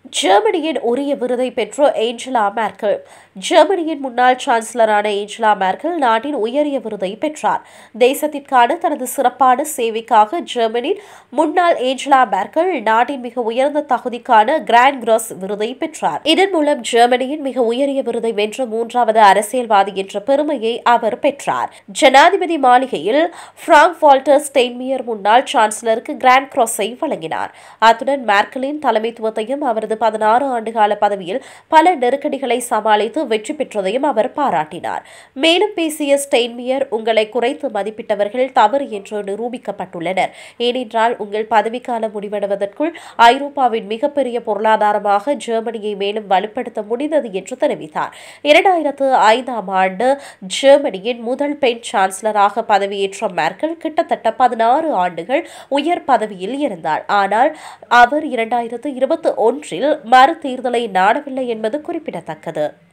ஜெர்மனியின் உரிய விருதை பெற்ற ஏஞ்சலா மேர்க்கல் ஜெர்மனியின் முன்னாள் சான்சலரான ஏஞ்சலா மேர்க்கல் நாட்டின் உயரிய விருதை பெற்றார் தேசத்திற்கான தனது சிறப்பான சேவைக்காக ஜெர்மனியின் முன்னாள் ஏஞ்சலா மேர்க்கல் நாட்டின் மிக உயர்ந்த தகுதிக்கான கிராண்ட் கிராஸ் விருதை பெற்றார் இதன் மூலம் ஜெர்மனியின் மிக உயரிய விருதை வென்ற மூன்றாவது அரசியல்வாதி என்ற பெருமையை அவர் பெற்றார் ஜனாதிபதி மாளிகையில் பிராங்க் வால்டர் ஸ்டெயின்மியர் முன்னாள் சான்சலருக்கு கிராண்ட் கிராஸை வழங்கினார் அத்துடன் மேர்க்கலின் தலைமைத்துவத்தையும் அவரது பதினாறு ஆண்டுகால பதவியில் பல நெருக்கடிகளை சமாளித்து வெற்றி பெற்றதையும் அவர் பாராட்டினார் மேலும் பேசிய ஸ்டெயின்மியர் உங்களை குறைத்து மதிப்பிட்டவர்கள் தவறு என்று நிரூபிக்கப்பட்டுள்ளனர் ஏனென்றால் உங்கள் பதவிக்காலம் முடிவடைவதற்குள் ஐரோப்பாவின் மிகப்பெரிய பொருளாதாரமாக ஜெர்மனியை மேலும் வலுப்படுத்த முடிந்தது என்று தெரிவித்தார் இரண்டாயிரத்து ஐந்தாம் ஆண்டு ஜெர்மனியின் முதல் பெண் சான்சலராக பதவியேற்ற மேர்க்கல் கிட்டத்தட்ட பதினாறு ஆண்டுகள் உயர் பதவியில் இருந்தார் ஆனால் அவர் இரண்டாயிரத்து இருபத்தி ஒன்றில் மறு தேர்தலை நாடவில்லை என்பது குறிப்பிடத்தக்கது